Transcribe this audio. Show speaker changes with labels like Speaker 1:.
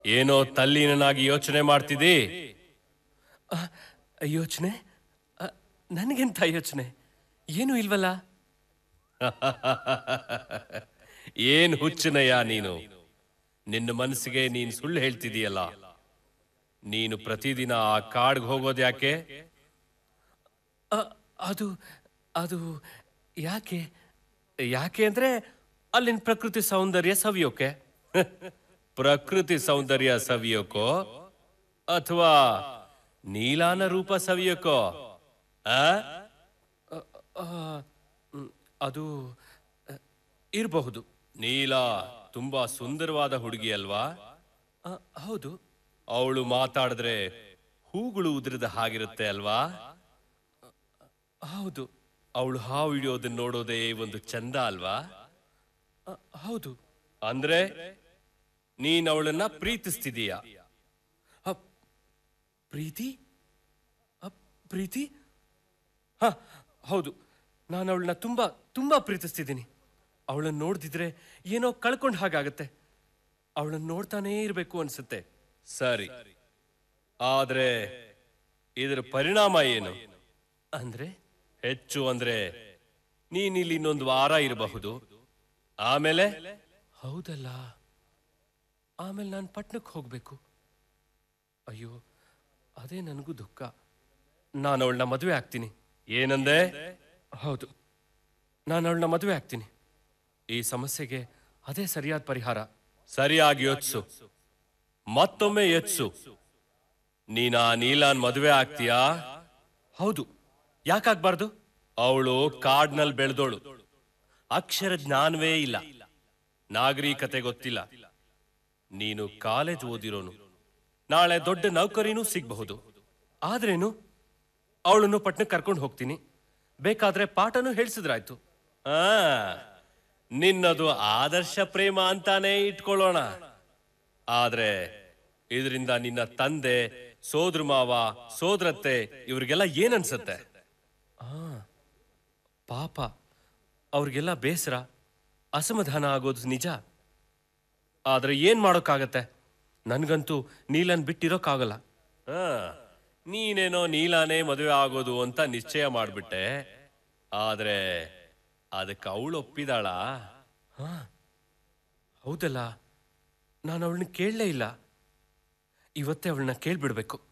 Speaker 1: ಏನೋ ತಲ್ಲೀನನಾಗಿ ಯೋಚನೆ ಮಾಡ್ತಿದ್ದಿ ಯೋಚನೆ ನನಗೆಂತ ಯೋಚನೆ ಏನೂ ಇಲ್ವಲ್ಲ ಏನ್ ಹುಚ್ಚನಯ್ಯ ನೀನು ನಿನ್ನ ಮನಸ್ಸಿಗೆ ನೀನು ಸುಳ್ಳು ಹೇಳ್ತಿದೀಯಲ್ಲ ನೀನು ಪ್ರತಿದಿನ ಆ ಕಾಡ್ಗೆ ಹೋಗೋದು ಯಾಕೆ ಅದು ಅದು ಯಾಕೆ ಯಾಕೆ ಅಂದ್ರೆ ಅಲ್ಲಿನ ಪ್ರಕೃತಿ ಸೌಂದರ್ಯ ಸವಿಯೋಕೆ ಪ್ರಕೃತಿ ಸೌಂದರ್ಯ ಸವಿಯೋಕೋ ಅಥವಾ ನೀಲಾನ ರೂಪ ಸವಿಯೋಕೋ ಆ? ಅ- ಆ, ಮ್, ಅದು ಅ, ಇರಬಹುದು ನೀಲ ತುಂಬಾ ಸುಂದರವಾದ ಹುಡುಗಿ ಅಲ್ವಾ ಅ, ಹೌದು ಅವಳು ಮಾತಾಡಿದ್ರೆ ಹೂಗಳು ಉದುರಿದ ಹಾಗಿರುತ್ತೆ ಅಲ್ವಾ ಹೌದು ಅವಳು ಹಾವು ಹಿಡಿಯೋದನ್ನ ನೋಡೋದೇ ಒಂದು ಚಂದ ಅಲ್ವಾ ಅ, ಹೌದು ಅಂದ್ರೆ ನೀನ್ ಅವಳನ್ನ ಪ್ರೀತಿಸ್ತಿದೀಯ ಅ, ಪ್ರೀತಿ ಅ, ಪ್ರೀತಿ ಹ ಹೌದು ನಾನು ಅವಳನ್ನ ತುಂಬಾ ತುಂಬಾ ಪ್ರೀತಿಸ್ತಿದ್ದೀನಿ ಅವಳನ್ನ ನೋಡ್ದಿದ್ರೆ ಏನೋ ಕಳ್ಕೊಂಡ್ ಹಾಗಾಗತ್ತೆ ಅವಳನ್ನ ನೋಡ್ತಾನೇ ಇರಬೇಕು ಅನ್ಸುತ್ತೆ ಸರಿ ಆದ್ರೆ ಇದರ ಪರಿಣಾಮ ಏನು ಅಂದ್ರೆ ಹೆಚ್ಚು ಅಂದ್ರೆ ನೀನ್ ಇಲ್ಲಿ ಇನ್ನೊಂದು ವಾರ ಇರಬಹುದು ಆಮೇಲೆ ಹೌದಲ್ಲ ಆಮೇಲೆ ನಾನು ಪಟ್ನಕ್ಕೆ ಹೋಗ್ಬೇಕು ಅಯ್ಯೋ ಅದೇ ನನಗೂ ದುಃಖ ನಾನು ಅವಳನ್ನ ಮದುವೆ ಆಗ್ತೀನಿ ಏನಂದೆ ಹೌದು ನಾನು ಅವಳನ್ನ ಮದುವೆ ಆಗ್ತೀನಿ ಈ ಸಮಸ್ಯೆಗೆ ಅದೇ ಸರಿಯಾದ ಪರಿಹಾರ ಸರಿಯಾಗಿ ಯೋಚಿಸು ಮತ್ತೊಮ್ಮೆ ಯೋಚಿಸು ನೀನ ನೀಲಾನ್ ಮದುವೆ ಆಗ್ತೀಯಾ ಹೌದು ಯಾಕಾಗ್ಬಾರ್ದು ಅವಳು ಕಾಡ್ನಲ್ಲಿ ಬೆಳೆದೋಳು ಅಕ್ಷರ ಜ್ಞಾನವೇ ಇಲ್ಲ ನಾಗರಿಕತೆ ಗೊತ್ತಿಲ್ಲ ನೀನು ಕಾಲೇಜ್ ಓದಿರೋನು ನಾಳೆ ದೊಡ್ಡ ನೌಕರಿನೂ ಸಿಗಬಹುದು ಆದ್ರೇನು ಅವಳನ್ನು ಪಟ್ನಕ್ಕೆ ಕರ್ಕೊಂಡು ಹೋಗ್ತೀನಿ ಬೇಕಾದ್ರೆ ಪಾಠನೂ ಹೇಳ್ಸಿದ್ರಾಯ್ತು ಆ ನಿನ್ನದು ಆದರ್ಶ ಪ್ರೇಮ ಅಂತಾನೆ ಇಟ್ಕೊಳ್ಳೋಣ ಆದ್ರೆ ಇದರಿಂದ ನಿನ್ನ ತಂದೆ ಸೋದ್ರ ಮಾವ ಸೋದರತ್ತೆ ಇವ್ರಿಗೆಲ್ಲ ಏನನ್ಸತ್ತೆ ಪಾಪ ಅವ್ರಿಗೆಲ್ಲ ಬೇಸರ ಅಸಮಾಧಾನ ಆಗೋದು ನಿಜ ಆದ್ರೆ ಏನ್ ಮಾಡೋಕ್ಕಾಗತ್ತೆ ನನ್ಗಂತೂ ನೀಲನ್ ಬಿಟ್ಟಿರೋಕ್ಕಾಗಲ್ಲ ಆ, ನೀನೇನೋ ನೀಲಾನೇ ಮದುವೆ ಆಗೋದು ಅಂತ ನಿಶ್ಚಯ ಮಾಡ್ಬಿಟ್ಟೆ ಆದ್ರೆ ಅದಕ್ಕೆ ಅವಳು ಒಪ್ಪಿದಾಳ ಹೌದಲ್ಲ ನಾನು ಅವಳನ್ನ ಕೇಳಲೇ ಇಲ್ಲ ಇವತ್ತೇ ಅವಳನ್ನ ಕೇಳ್ಬಿಡ್ಬೇಕು